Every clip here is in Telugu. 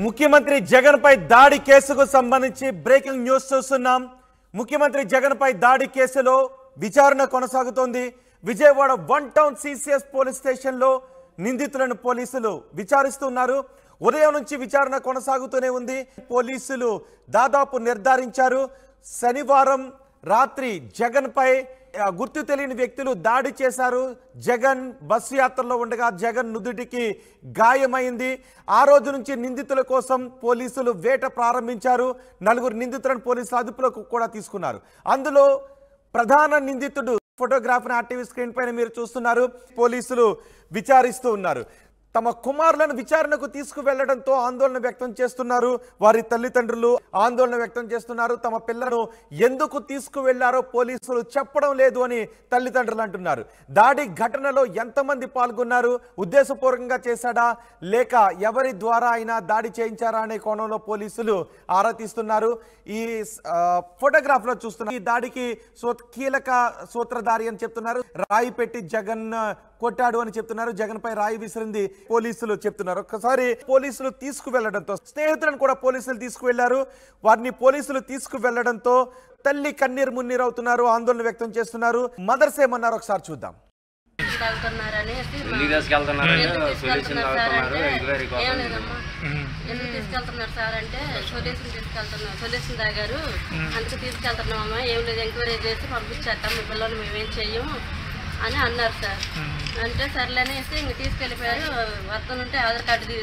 ముఖ్యమంత్రి జగన్ పై దాడి కేసుకు సంబంధించి బ్రేకింగ్ న్యూస్ చూస్తున్నాం ముఖ్యమంత్రి జగన్ పై దాడి కేసులో విచారణ కొనసాగుతోంది Vijayawada one town CCS police స్టేషన్లో నిందితులను పోలీసులు విచారిస్తున్నారు ఉదయం నుంచి విచారణ కొనసాగుతూనే ఉంది పోలీసులు దాదాపు నిర్ధారించారు శనివారం రాత్రి జగన్ పై ఆ, గుర్తు తెలియని వ్యక్తులు దాడి చేశారు జగన్ బస్సు యాత్రలో ఉండగా జగన్ నుదుటికి గాయమైంది ఆ రోజు నుంచి నిందితుల కోసం పోలీసులు వేట ప్రారంభించారు నలుగురు నిందితులను పోలీసులు అదుపులోకి కూడా తీసుకున్నారు అందులో ప్రధాన నిందితుడు ఫోటోగ్రాఫర్ ఆర్టీవీ స్క్రీన్ పైన మీరు చూస్తున్నారు పోలీసులు విచారిస్తూ ఉన్నారు తమ కుమారులను విచారణకు తీసుకువెళ్లడంతో ఆందోళన వ్యక్తం చేస్తున్నారు వారి తల్లిదండ్రులు ఆందోళన వ్యక్తం చేస్తున్నారు తమ పిల్లలను ఎందుకు తీసుకువెళ్లారో పోలీసులు చెప్పడం లేదు అని తల్లిదండ్రులు అంటున్నారు దాడి ఘటనలో ఎంతమంది పాల్గొన్నారు ఉద్దేశపూర్వకంగా చేశాడా లేక ఎవరి ద్వారా అయినా దాడి చేయించారా అనే కోణంలో పోలీసులు ఆరా తీస్తున్నారు ఈ ఆ, ఫోటోగ్రాఫ్ లో చూస్తున్నారు ఈ దాడికి సూ- కీలక సూత్రధారి అని చెప్తున్నారు రాయి పెట్టి జగన్ కొట్టాడు అని చెప్తున్నారు జగన్ పై రాయి విసిరింది పోలీసులు చెప్తున్నారు ఒక్కసారి పోలీసులు తీసుకువెళ్లడంతో స్నేహితులను కూడా పోలీసులు తీసుకువెళ్లారు వారిని పోలీసులు తీసుకువెళ్లడంతో తల్లి కన్నీరు మున్నీరు అవుతున్నారు ఆందోళన వ్యక్తం చేస్తున్నారు మదర్స్ ఏమన్నారు ఒకసారి చూద్దాం తీసుకెళ్తున్నారని ఎందుకు తీసుకెళ్తున్నారంటే ఎందుకు సొల్యూషన్ తీసుకెళ్తున్నారు సార్ తాగుతున్నారు అంటే ఎంక్వైరీ ఏం కోసం లేదమ్మా ఎందుకు తీసుకెళ్తున్నారు సార్ అంటే సొల్యూషన్ తీసుకెళ్తున్నారు సొల్యూషన్ తాగారు అందుకు తీసుకెళ్తున్నామమ్మా ఏం లేదు ఎంక్వైరీ చేసి పంపించేస్తాం మీ పిల్లలు మేమేం చెయ్యము అని అన్నారు సార్ అంటే సర్లేనేసి ఇంక తీసుకెళ్ళిపోయారు వస్తుంటే ఆధార్ కార్డు తీ-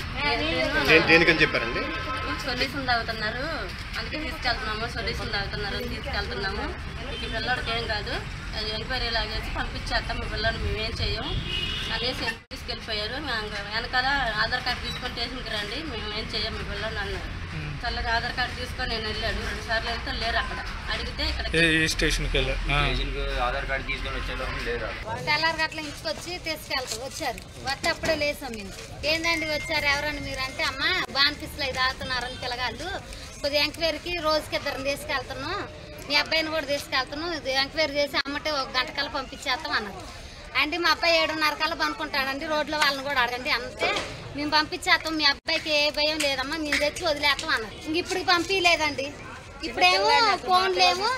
మీ- దేని- దేనికని చెప్పారండి సొల్యూషన్ తాగుతున్నారు అందుకే తీసుకెళ్తున్నాము సొల్యూషన్ తాగుతున్నారు తీసుకెళ్తున్నాము మీకు ఈ పిల్లడికి ఏం కాదు అది ఎంక్వైరీ లాగేసి పంపించేస్తాం మీ పిల్లలు మేమేం చెయ్యం అనేసి తీసుకెళ్ళిపోయారు మేము వెనకాల ఆధార్ కార్డు తీసుకొని స్టేషన్కి రండి మేము ఏం చెయ్యం మీ పిల్లలు అన్నారు చల్లగా ఆధార్ కార్డు తీసుకొని నేను వెళ్ళాడు రెండు సార్లు వెళ్తే లేరు అక్కడ అడిగితే ఇక్కడ ఏ ఏ స్టేషన్కి వెళ్ళా స్టేషన్కి ఆధార్ కార్డు తీసుకొని వచ్చేలోపు లేరు తెల్లారి గట్ల ఇంటికి వచ్చి తీసుకెళ్తారు వచ్చారు వస్తే అప్పుడే లేసాం మేము ఏందండి వచ్చారు ఎవరని మీరు అంటే అమ్మ బాన్ఫీస్లో ఇది ఆడుతున్నారని పిల్లగాళ్ళు కొద్దిగా ఎంక్వైరీకి రోజుకి ఇద్దరిని తీసుకెళ్తున్నాం మీ అబ్బాయిని కూడా తీసుకెళ్తున్నాం ఇది ఎంక్వైరీ చేసి అమ్మటే ఒక గంట కల్లా పంపించేస్తాం అన్నారు అంటే మా అబ్బాయి ఏడున్నర కల్లా పనుకుంటాడండి రోడ్లో వాళ్ళని కూడా అడగండి అంతే మేము పంపించేస్తాం మీ అబ్బాయికి ఏ భయం లేదమ్మా మేము తెచ్చి వదిలేస్తాం అన్నారు ఇంక ఇప్పుడు పంపించలేదండి ఇప్పుడేమో ఫోన్లేమో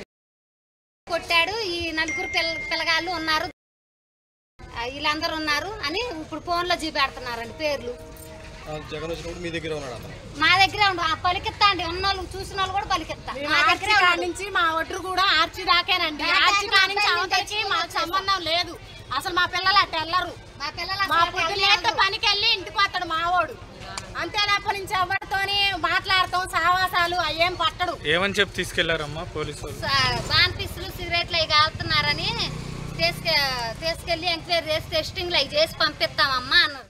కొట్టాడు ఈ నలుగురు పిల్ల పిల్లగాళ్ళు ఉన్నారు ఆ, వీళ్ళందరూ ఉన్నారు అని ఇప్పుడు ఫోన్లో చూపెడుతున్నారండి పేర్లు జగన్ వచ్చినప్పుడు మీ దగ్గర ఉన్నాడు అతను మా దగ్గరే ఉండు ఆ పలికిస్తా అండి ఉన్న వాళ్ళు చూసిన వాళ్ళు కూడా పలికిస్తా మా ఆర్చి దగ్గరే కాడ ఉన్నాడు. నుంచి మా ఒడ్రు కూడా ఆర్చి దాకేనండి దాకా ఆర్చి కాడ నుంచి అబ్బాయిని అవతలికి తెచ్చి మాకు సంబంధం లేదు అసలు మా పిల్లలు అట్ట వెళ్ళరు మా పిల్లలు మా అసలు పొద్దు వెళ్ళలేదు. లేత పనికి వెళ్ళి ఇంటికి వస్తాడు మావోడు అంతే తప్ప నుంచి ఎవరితోని మాట్లాడతాం సావాసాలు అయ్యేం పట్టడు ఏమని చెప్పి తీసుకెళ్లారమ్మా పోలీసు వాళ్ళు స- బాన్ పీసులు సిగరెట్లు అవి కాలుతున్నారని తీసుకె తీసుకెళ్ళి ఎంక్వైరీ చేసి టెస్టింగ్లు అవి చేసి పంపిస్తామమ్మా అన్నారు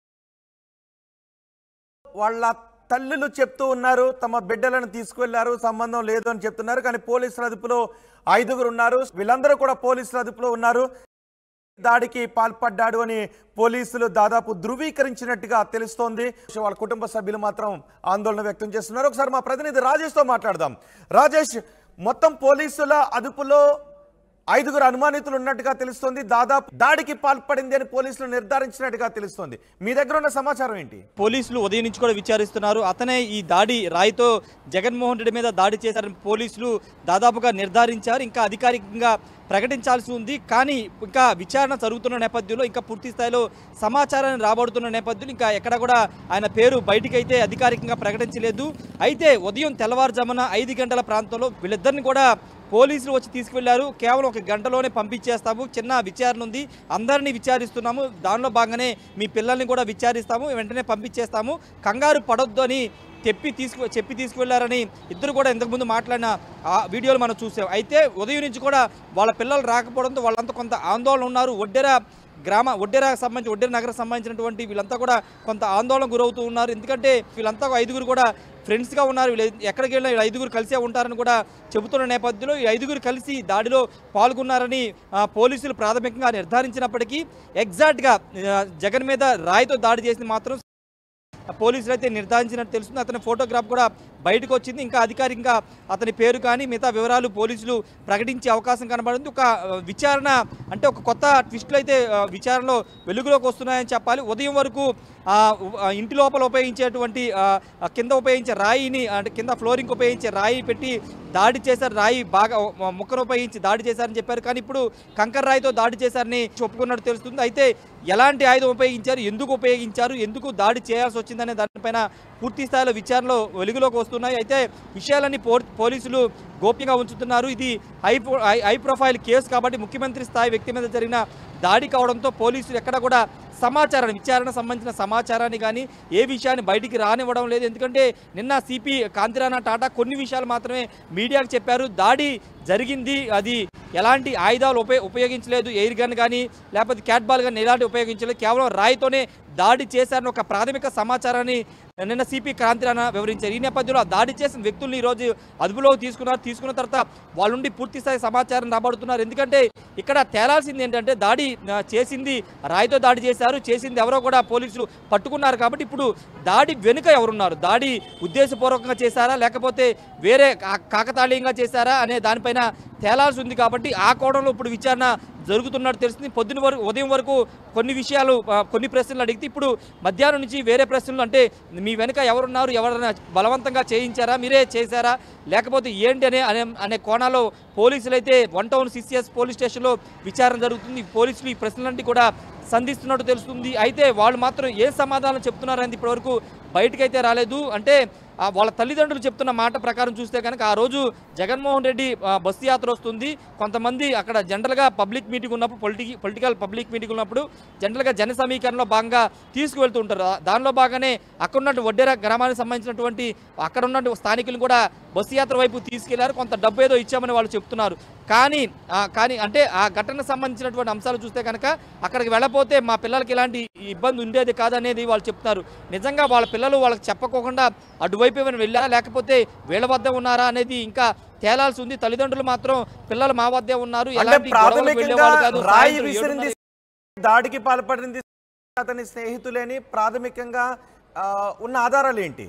వాళ్ళ తల్లులు చెప్తూ ఉన్నారు తమ బిడ్డలను తీసుకువెళ్లారు సంబంధం లేదు అని చెప్తున్నారు కానీ పోలీసుల అదుపులో ఐదుగురు ఉన్నారు వీళ్ళందరూ కూడా పోలీసుల అదుపులో ఉన్నారు దాడికి పాల్పడ్డాడు అని పోలీసులు దాదాపు ధృవీకరించినట్టుగా తెలుస్తోంది వాళ్ళ కుటుంబ సభ్యులు మాత్రం ఆందోళన వ్యక్తం చేస్తున్నారు ఒకసారి మా ప్రతినిధి రాజేష్తో మాట్లాడదాం రాజేష్ మొత్తం పోలీసుల అదుపులో ఐదుగురు అనుమానితులు ఉన్నట్టుగా తెలుస్తోంది దాదాపు దాడికి పాల్పడింది అని పోలీసులు నిర్ధారించినట్టుగా తెలుస్తోంది మీ దగ్గర ఉన్న సమాచారం ఏంటి పోలీసులు ఉదయం నుంచి కూడా విచారిస్తున్నారు అతనే ఈ దాడి రాయితో జగన్మోహన్ రెడ్డి మీద దాడి చేశారని పోలీసులు దాదాపుగా నిర్ధారించారు ఇంకా అధికారికంగా ప్రకటించాల్సి ఉంది కానీ ఇంకా విచారణ జరుగుతున్న నేపథ్యంలో ఇంకా పూర్తి స్థాయిలో సమాచారాన్ని రాబడుతున్న నేపథ్యంలో ఇంకా ఎక్కడ కూడా ఆయన పేరు బయటికైతే అధికారికంగా ప్రకటించలేదు అయితే ఉదయం తెల్లవారుజామున ఐదు గంటల ప్రాంతంలో వీళ్ళిద్దరిని కూడా పోలీసులు వచ్చి తీసుకువెళ్లారు కేవలం ఒక గంటలోనే పంపించేస్తాము చిన్న విచారణ ఉంది అందరినీ విచారిస్తున్నాము దానిలో భాగంగానే మీ పిల్లల్ని కూడా విచారిస్తాము వెంటనే పంపించేస్తాము కంగారు పడొద్దు అని చెప్పి తీసుకు చెప్పి తీసుకువెళ్లారని ఇద్దరు కూడా ఇంతకుముందు మాట్లాడిన ఆ వీడియోలు మనం చూసాం అయితే ఉదయం నుంచి కూడా వాళ్ళ పిల్లలు రాకపోవడంతో వాళ్ళంతా కొంత ఆందోళన ఉన్నారు ఒడ్డెర గ్రామ ఒడ్డెర సంబంధించి ఒడ్డెర నగరం సంబంధించినటువంటి వీళ్ళంతా కూడా కొంత ఆందోళన గురవుతూ ఉన్నారు ఎందుకంటే వీళ్ళంతా ఒక ఐదుగురు కూడా ఫ్రెండ్స్గా ఉన్నారు వీళ్ళు ఎక్కడికి వెళ్ళినా వీళ్ళు ఐదుగురు కలిసే ఉంటారని కూడా చెబుతున్న నేపథ్యంలో ఈ ఐదుగురు కలిసి దాడిలో పాల్గొన్నారని ఆ, పోలీసులు ప్రాథమికంగా నిర్ధారించినప్పటికీ ఎగ్జాక్ట్గా ఆ, జగన్ మీద రాయితో దాడి చేసింది మాత్రం పోలీసులు అయితే నిర్ధారించినట్టు తెలుస్తుంది అతని ఫోటోగ్రాఫ్ కూడా బయటకు వచ్చింది ఇంకా అధికారికంగా అతని పేరు కానీ మిగతా వివరాలు పోలీసులు ప్రకటించే అవకాశం కనబడింది ఒక ఆ, విచారణ అంటే ఒక కొత్త ట్విస్టులు అయితే ఆ, విచారణలో వెలుగులోకి వస్తున్నాయని చెప్పాలి ఉదయం వరకు ఆ, ఉ- ఆ, ఇంటి లోపల ఉపయోగించేటువంటి ఆ, ఆ, కింద ఉపయోగించే రాయిని అంటే కింద ఫ్లోరింగ్ ఉపయోగించే రాయి పెట్టి దాడి చేశారు రాయి బాగా ఆ, ముక్కను ఉపయోగించి దాడి చేశారని చెప్పారు కానీ ఇప్పుడు కంకర రాయితో దాడి చేశారని ఒప్పుకున్నట్టు తెలుస్తుంది అయితే ఎలాంటి ఆయుధం ఉపయోగించారు ఎందుకు ఉపయోగించారు ఎందుకు దాడి చేయాల్సి వచ్చిందనే దానిపైన పూర్తి స్థాయిలో విచారణలో వెలుగులోకి వస్తున్నాయి అయితే విషయాలన్నీ పో- పోలీసులు గోప్యంగా ఉంచుతున్నారు ఇది high pro- high- high profile case కాబట్టి ముఖ్యమంత్రి స్థాయి వ్యక్తి మీద జరిగిన దాడి కావడంతో పోలీసులు ఎక్కడ కూడా సమాచారాన్ని విచారణ సంబంధించిన సమాచారాన్ని కానీ ఏ విషయాన్ని బయటికి రానివ్వడం లేదు ఎందుకంటే నిన్న సిపి కాంతిరాణా టాటా కొన్ని విషయాలు మాత్రమే మీడియాకు చెప్పారు దాడి జరిగింది అది ఎలాంటి ఆయుధాలు ఉపయో ఉపయోగించలేదు ఎయిర్ గన్ కానీ లేకపోతే క్యాట్ బాల్ కానీ ఎలాంటి ఉపయోగించలేదు కేవలం రాయితోనే దాడి చేశారని ఒక ప్రాథమిక సమాచారాన్ని నిన్న సిపి క్రాంతిరాణ వివరించారు ఈ నేపథ్యంలో ఆ దాడి చేసిన వ్యక్తుల్ని ఈరోజు అదుపులోకి తీసుకున్నారు తీసుకున్న తర్వాత వాళ్ళ నుండి పూర్తి స్థాయి సమాచారం రాబడుతున్నారు ఎందుకంటే ఇక్కడ తేలాల్సింది ఏంటంటే దాడి ఆ, చేసింది రాయితో దాడి చేశారు చేసింది ఎవరో కూడా పోలీసులు పట్టుకున్నారు కాబట్టి ఇప్పుడు దాడి వెనుక ఎవరున్నారు దాడి ఉద్దేశపూర్వకంగా చేశారా లేకపోతే వేరే కా- కాకతాళీయంగా చేశారా అనే దానిపైన తేలాల్సి ఉంది కాబట్టి ఆ కోణంలో ఇప్పుడు విచారణ జరుగుతున్నట్టు తెలుస్తుంది పొద్దున వరకు ఉదయం వరకు కొన్ని విషయాలు ఆ, కొన్ని ప్రశ్నలు అడిగితే ఇప్పుడు మధ్యాహ్నం నుంచి వేరే ప్రశ్నలు అంటే మీ వెనుక ఎవరున్నారు ఎవరైనా బలవంతంగా చేయించారా మీరే చేశారా లేకపోతే ఏంటి అనే అనే అనే కోణాల్లో పోలీసులు అయితే వన్ టౌన్ సిసిఎస్ పోలీస్ స్టేషన్లో విచారణ జరుగుతుంది పోలీసులు ఈ ప్రశ్నలన్నీ కూడా సంధిస్తున్నట్టు తెలుస్తుంది అయితే వాళ్ళు మాత్రం ఏ సమాధానం చెప్తున్నారనేది ఇప్పటివరకు బయటకైతే రాలేదు అంటే ఆ వాళ్ళ తల్లిదండ్రులు చెప్తున్న మాట ప్రకారం చూస్తే కనుక ఆ రోజు జగన్మోహన్ రెడ్డి ఆ, బస్సు యాత్ర వస్తుంది కొంతమంది అక్కడ జనరల్గా పబ్లిక్ మీటింగ్ ఉన్నప్పుడు పొలిటిక్ పొలిటికల్ పబ్లిక్ మీటింగ్ ఉన్నప్పుడు జనరల్గా జన సమీకరణలో భాగంగా తీసుకువెళ్తూ ఉంటారు ఆ- దానిలో భాగంగానే అక్కడ ఉన్నటువంటి వడ్డేర గ్రామానికి సంబంధించినటువంటి అక్కడ ఉన్న స్థానికులను కూడా బస్సు యాత్ర వైపు తీసుకెళ్లారు కొంత డబ్బు ఏదో ఇచ్చామని వాళ్ళు చెప్తున్నారు కానీ ఆ, కానీ అంటే ఆ ఘటనకు సంబంధించినటువంటి అంశాలు చూస్తే కనుక అక్కడికి వెళ్ళపోతే మా పిల్లలకి ఇలాంటి ఇబ్బంది ఉండేది కాదనేది వాళ్ళు చెప్తున్నారు నిజంగా వాళ్ళ పిల్లలు వాళ్ళకి చెప్పకోకుండా అటువైపు ఏమైనా వెళ్ళారా లేకపోతే వీళ్ళ వద్ద ఉన్నారా అనేది ఇంకా తేలాల్సి ఉంది తల్లిదండ్రులు మాత్రం పిల్లలు మా వద్దే ఉన్నారు అంటే ఎలాంటి గొడవలకు ప్రాథమికంగా వెళ్ళేవాళ్ళు కాదు. రాయి సాయంత్రం విసిరింది ఏడున్నర- దాడికి పాల్పడింది అతని స్నేహితులేని ప్రాథమికంగా ఆ, ఉన్న ఆధారాలు ఏంటి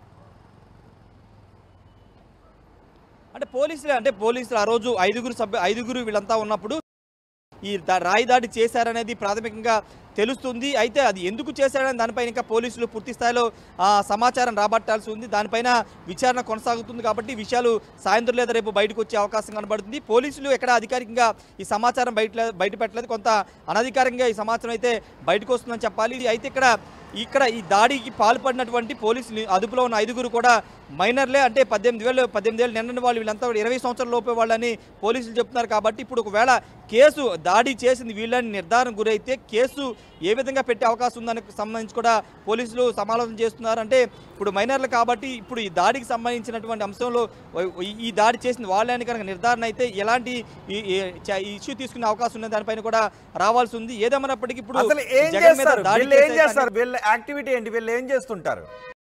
అంటే పోలీసులే అంటే పోలీసులు ఆ రోజు ఐదుగురు సభ్యు ఐదుగురు వీళ్ళంతా ఉన్నప్పుడు ఈ దా- రాయి దాడి చేశారనేది ప్రాథమికంగా తెలుస్తుంది అయితే అది ఎందుకు చేశారనే దానిపైన ఇంకా పోలీసులు పూర్తి స్థాయిలో ఆ, సమాచారం రాబట్టాల్సి ఉంది దానిపైన విచారణ కొనసాగుతుంది కాబట్టి ఈ విషయాలు సాయంత్రం లేదా రేపు బయటకు వచ్చే అవకాశం కనబడుతుంది పోలీసులు ఎక్కడ అధికారికంగా ఈ సమాచారం బయట బయట పెట్టలేదు కొంత అనధికారికంగా ఈ సమాచారం అయితే బయటకు వస్తుందని చెప్పాలి ఇది అయితే ఇక్కడ ఇక్కడ ఈ దాడికి పాల్పడినటువంటి పోలీసులు అదుపులో ఉన్న ఐదుగురు కూడా మైనర్లే అంటే పద్దెనిమిది వేలు పద్దెనిమిది వేలు నిండిన వాళ్ళు వీళ్ళంతా కూడా ఇరవై సంవత్సరాల లోపే వాళ్ళని పోలీసులు చెప్తున్నారు కాబట్టి ఇప్పుడు ఒకవేళ కేసు దాడి చేసింది వీళ్ళని నిర్ధారణ గురైతే కేసు ఏ విధంగా పెట్టే అవకాశం ఉందని సంబంధించి కూడా పోలీసులు సమాలోచన చేస్తున్నారు అంటే ఇప్పుడు మైనర్లు కాబట్టి ఇప్పుడు ఈ దాడికి సంబంధించినటువంటి అంశంలో ఈ- ఈ దాడి చేసింది వాళ్ళని కనుక నిర్ధారణ అయితే ఎలాంటి ఈ- ఈ చ- ఈ ఇష్యూ తీసుకునే అవకాశం ఉన్న దానిపైన కూడా రావాల్సి ఉంది ఏదేమన్నప్పటికీ ఇప్పుడు అసలు ఏం జగన్ మీద చేస్తారు దాడి వీళ్ళు ఏం చేసే చేస్తారు వీళ్ళ యాక్టివిటీ ఏంటి వీళ్ళు ఏం చేస్తుంటారు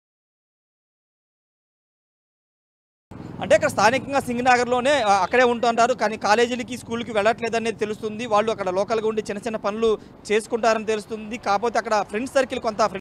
అంటే ఇక్కడ స్థానికంగా సింగనగర్లోనే ఆ, అక్కడే ఉంటుంటారు కానీ కాలేజీలకి స్కూల్కి వెళ్ళట్లేదు అనేది తెలుస్తుంది వాళ్ళు అక్కడ లోకల్గా ఉండి చిన్న చిన్న పనులు చేసుకుంటారని తెలుస్తుంది కాకపోతే అక్కడ ఫ్రెండ్స్ సర్కిల్ కొంత